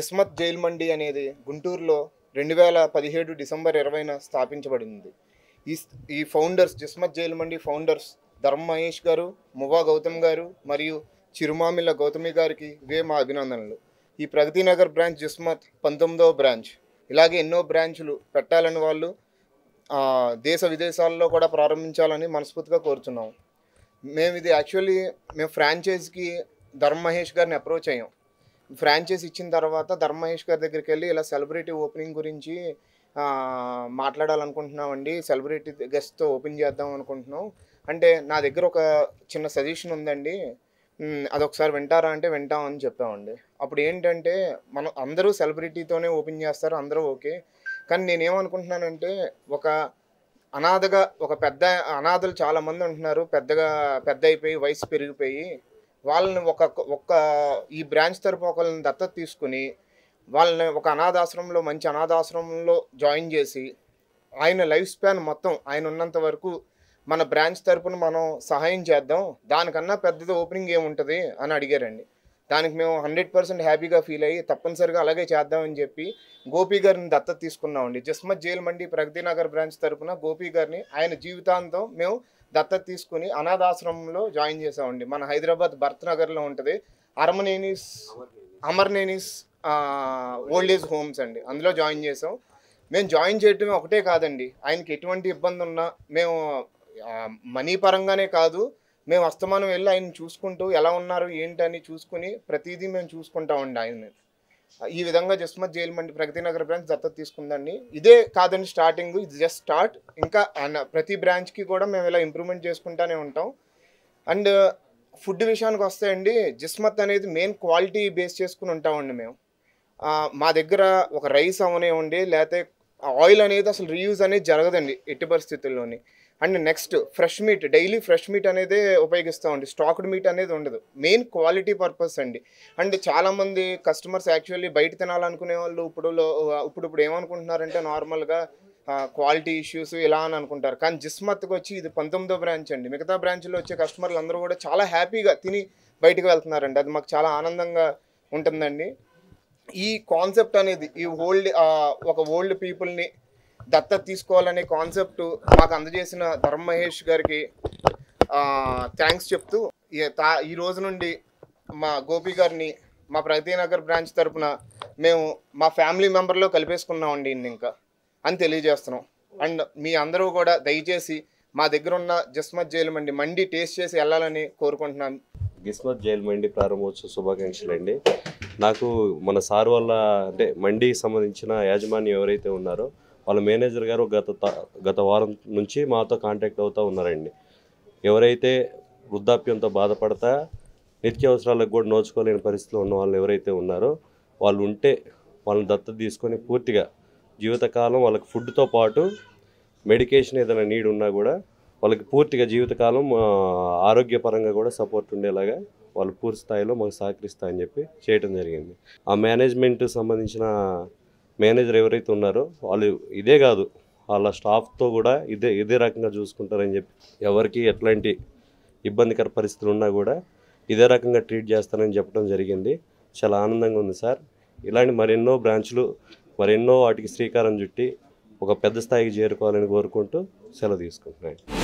జిస్మత్ jail మండి అనేది గుంటూరులో రెండు వేల పదిహేడు డిసెంబర్ ఇరవైన స్థాపించబడింది ఈ ఈ founders Jismat jail Mandi founders Dharma Mahesh గారు మువా గౌతమ్ గారు మరియు చిరుమామిళ్ళ గౌతమి గారికి ఇవే మా అభినందనలు ఈ ప్రగతి నగర్ బ్రాంచ్ జిస్మత్ పంతొమ్మిదవ బ్రాంచ్ ఇలాగే ఎన్నో బ్రాంచులు పెట్టాలని వాళ్ళు ఆ, దేశ విదేశాల్లో కూడా ప్రారంభించాలని మనస్ఫూర్తిగా కోరుతున్నాం మేము ఇది యాక్చువల్లీ మేము ఫ్రాంచైజ్కి ధర్మ మహేష్ గారిని అప్రోచ్ అయ్యాం ఫ్రాంచైజ్ ఇచ్చిన తర్వాత ధర్మ మహేష్ గారి దగ్గరికి వెళ్ళి ఇలా సెలబ్రిటీ ఓపెనింగ్ గురించి ఆ, మాట్లాడాలనుకుంటున్నామండి సెలబ్రిటీ గెస్ట్తో ఓపెన్ చేద్దాం అనుకుంటున్నాం అంటే నా దగ్గర ఒక చిన్న సజెషన్ ఉందండి మ్, అదొకసారి వింటారా అంటే వింటాం అని చెప్పామండి అప్పుడు ఏంటంటే మనం అందరూ సెలబ్రిటీతోనే ఓపెన్ చేస్తారు అందరూ ఓకే కానీ నేనేమనుకుంటున్నానంటే ఒక అనాథగా ఒక పెద్ద అనాథలు చాలా మంది ఉంటున్నారు పెద్దగా పెద్ద అయిపోయి వయసు పెరిగిపోయి వాళ్ళని ఒక ఒక్క ఈ బ్రాంచ్ తరపు ఒకళ్ళని దత్తత తీసుకుని వాళ్ళని ఒక అనాథాశ్రమంలో మంచి అనాథాశ్రమంలో జాయిన్ చేసి ఆయన లైఫ్ స్పాన్ మొత్తం ఆయన ఉన్నంత వరకు మన బ్రాంచ్ తరపున మనం సహాయం చేద్దాం దానికన్నా పెద్దది ఓపెనింగ్ ఏముంటుంది అని అడిగారండి దానికి మేము హండ్రెడ్ పర్సెంట్ హ్యాపీగా ఫీల్ అయ్యి తప్పనిసరిగా అలాగే చేద్దామని చెప్పి గోపి గారిని దత్తత తీసుకున్నామండి జస్మత్ జైల్ మండి ప్రగతి నగర్ బ్రాంచ్ తరపున గోపి గారిని ఆయన జీవితాంతం మేము దత్తత తీసుకుని అనాథాశ్రమంలో జాయిన్ చేసామండి మన హైదరాబాద్ భరత్ నగర్లో ఉంటుంది అరమనేనిస్ అమర్నేనిస్ ఓల్డ్ ఏజ్ హోమ్స్ అండి అందులో జాయిన్ చేసాం మేము జాయిన్ చేయటమే ఒకటే కాదండి ఆయనకి ఎటువంటి ఇబ్బంది ఉన్నా మేము ఆ, మనీ పరంగానే కాదు మేము అస్తమానం వెళ్ళి ఆయన చూసుకుంటూ ఎలా ఉన్నారు ఏంటని చూసుకుని ప్రతిదీ మేము చూసుకుంటామండి ఆయన్ని ఈ విధంగా జస్మత్ జైల్ మండి ప్రగతి నగర్ బ్రాంచ్ దత్తత తీసుకుందండి ఇదే కాదండి స్టార్టింగ్ ఇది జస్ట్ స్టార్ట్ ఇంకా అన్న- ప్రతి బ్రాంచ్కి కూడా మేము ఇలా ఇంప్రూవ్మెంట్ చేసుకుంటానే ఉంటాం అండ్ ఫుడ్ విషయానికి వస్తే అండి జిస్మత్ అనేది మెయిన్ క్వాలిటీ బేస్ చేసుకుని ఉంటామండి మేము ఆ, మా దగ్గర ఒక రైస్ అవనివ్వండి లేకపోతే ఆయిల్ అనేది అసలు రీయూజ్ అనేది జరగదండి ఎట్టి పరిస్థితుల్లోని and next fresh meat daily fresh meat అనేది ఉపయోగిస్తామండి స్టాక్డ్ మీట్ అనేది ఉండదు మెయిన్ క్వాలిటీ పర్పస్ అండి అండ్ చాలామంది కస్టమర్స్ యాక్చువల్లీ బయట తినాలనుకునే వాళ్ళు ఇప్పుడు లో- ఇప్పుడు ఇప్పుడు ఏమనుకుంటున్నారంటే నార్మల్గా క్వాలిటీ ఇష్యూస్ ఇలా అని అనుకుంటారు కానీ జిస్మత్కి వచ్చి ఇది పంతొమ్మిదో బ్రాంచ్ అండి మిగతా బ్రాంచ్లో వచ్చే కస్టమర్లు అందరూ కూడా చాలా హ్యాపీగా తిని బయటకు వెళ్తున్నారండి అది మాకు చాలా ఆనందంగా ఉంటుందండి ఈ కాన్సెప్ట్ అనేది ఈ ఓల్డ్ ఒక ఓల్డ్ పీపుల్ని దత్తత తీసుకోవాలనే కాన్సెప్ట్ మాకు అందజేసిన ధర్మ మహేష్ గారికి థ్యాంక్స్ చెప్తూ ఈ తా- ఈ రోజు నుండి మా గోపి గారిని మా ప్రగతి నగర్ బ్రాంచ్ తరపున మేము మా ఫ్యామిలీ మెంబర్లో కలిపేసుకున్నామండి ఇన్ని ఇంకా అని తెలియజేస్తున్నాం అండ్ మీ అందరూ కూడా దయచేసి మా దగ్గర ఉన్న జస్మత్ జైలు మండి మండి టేస్ట్ చేసి వెళ్ళాలని కోరుకుంటున్నాను గిస్మత్ జైల్ మండి ప్రారంభోత్సవ శుభాకాంక్షలు అండి నాకు మన సార్ వాళ్ళ అంటే మండీకి సంబంధించిన యాజమాన్యం ఎవరైతే ఉన్నారో వాళ్ళ మేనేజర్ గారు గత త- గత వారం నుంచి మాతో కాంటాక్ట్ అవుతూ ఉన్నారండి ఎవరైతే వృద్ధాప్యంతో బాధపడతా నిత్యావసరాలకు కూడా నోచుకోలేని పరిస్థితిలో ఉన్న వాళ్ళు ఎవరైతే ఉన్నారో వాళ్ళు ఉంటే వాళ్ళని దత్తత తీసుకొని పూర్తిగా జీవితకాలం వాళ్ళకి ఫుడ్తో పాటు మెడికేషన్ ఏదైనా నీడ్ ఉన్నా కూడా వాళ్ళకి పూర్తిగా జీవితకాలం ఆ, ఆరోగ్యపరంగా కూడా సపోర్ట్ ఉండేలాగా వాళ్ళు పూర్తి స్థాయిలో మాకు సహకరిస్తా అని చెప్పి చేయడం జరిగింది ఆ మేనేజ్మెంట్ సంబంధించిన మేనేజర్ ఎవరైతే ఉన్నారో వాళ్ళు ఇదే కాదు వాళ్ళ స్టాఫ్తో కూడా ఇదే ఇదే రకంగా చూసుకుంటారని చెప్పి ఎవరికి ఎట్లాంటి ఇబ్బందికర పరిస్థితులు ఉన్నా కూడా ఇదే రకంగా ట్రీట్ చేస్తానని చెప్పడం జరిగింది చాలా ఆనందంగా ఉంది సార్ ఇలాంటి మరెన్నో బ్రాంచ్లు మరెన్నో వాటికి శ్రీకారం చుట్టి ఒక పెద్ద స్థాయికి చేరుకోవాలని కోరుకుంటూ సెలవు తీసుకుంటున్నాను